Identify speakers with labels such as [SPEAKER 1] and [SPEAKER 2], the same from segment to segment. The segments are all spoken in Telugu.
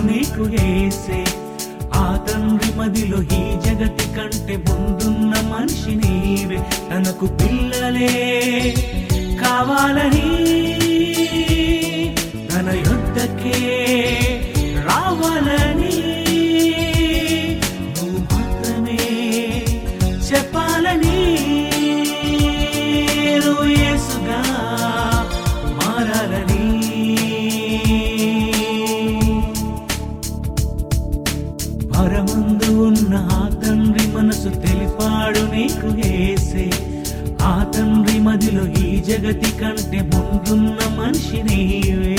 [SPEAKER 1] నీకు ఏసే ఆ తండ్రి మదిలో ఈ జగతి కంటే ముందున్న మనిషి నీవే తనకు పిల్లలే కావాలని తన యుద్ధకే రావాలని నువ్వు మాత్రమే చెప్పాలని నువ్వు యేసుగా మారాలని పరముందు ఉన్న ఆ తండ్రి మనసు తెలిపాడు నీకు ఏసే ఆ తండ్రి మదిలో ఈ జగతి కంటే ముందున్న మనిషి నీవే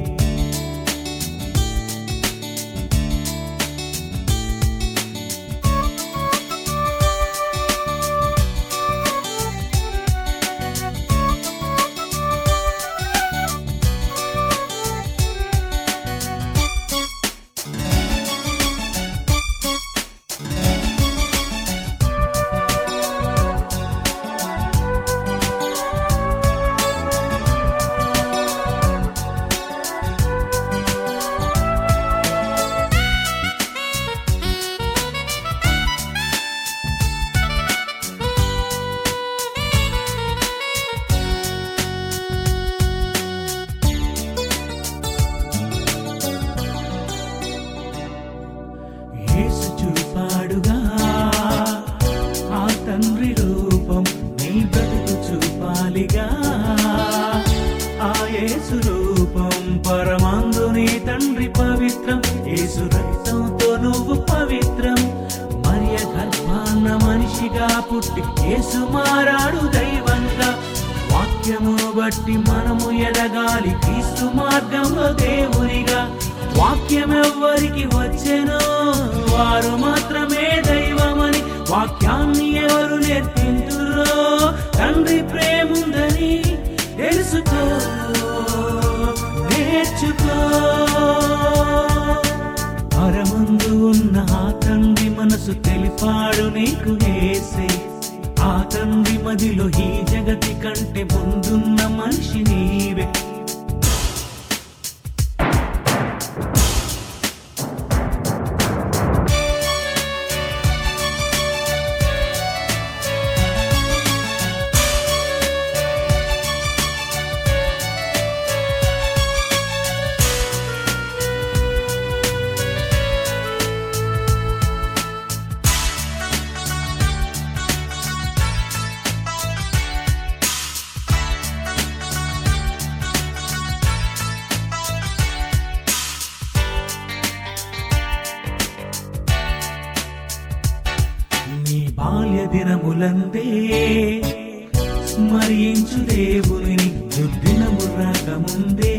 [SPEAKER 1] యేసు చూపాడుగా ఆ తండ్రి రూపం నీ బ్రతుకు చూపాలిగా ఆ యేసు రూపం పరమాందు నీ తండ్రి పవిత్రం యేసు రక్తంతో నువ్వు పవిత్రం మరియ గర్భాన్న మనిషిగా పుట్టి యేసు మారాడు దైవంగా వాక్యమును బట్టి మనము ఎదగాలి క్రీస్తు మార్గంలో దేవునిగా వాక్యం ఎవ్వరికి వచ్చెనో వారు మాత్రమే దైవమని వాక్యాన్ని ఎవరు నేర్పించురో తండ్రి ప్రేముందని తెలుసుకో నేర్చుకో పరముందు ఉన్న ఆ తండ్రి మనసు తెలిపాడు నీకు ఏసే ఆ తండ్రి మదిలో ఈ జగతి కంటే ముందున్న మనిషి నీవే నీ బాల్య దినములందే స్మరించు దేవుని దుర్దినము రాకముందే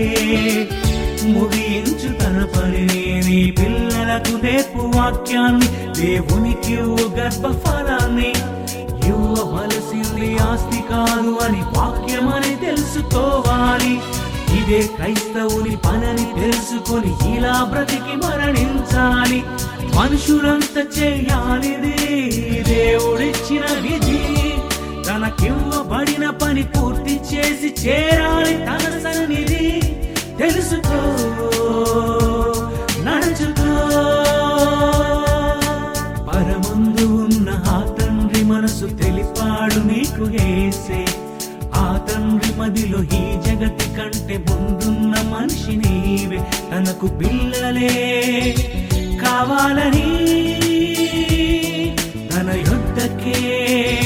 [SPEAKER 1] ముగించు తన పనిని నీ పిల్లలకు నేర్పు వాక్యాన్ని దేవునికి ఇవ్వు గర్భఫలాన్ని ఇవ్వవలసింది ఆస్తి కాదు అని వాక్యమని తెలుసుకోవాలి ఇదే క్రైస్తవుని పనని తెలుసుకొని ఇలా బ్రతికి మరణించాలి మనుషులంతా చేయాలిది దేవుడిచ్చిన విధి తనకివ్వబడిన పని పూర్తి చేసి చేరాలి తన సన్నిధి తెలుసుకో నడుచుకో పరముందు ఉన్న ఆ తండ్రి మనసు తెలిపాడు నీకు ఏసే ఆ తండ్రి మదిలో ఈ జగతి కంటే ముందున్న మనిషి నీవే తనకు పిల్లలే కావాలని తన యుద్ధకే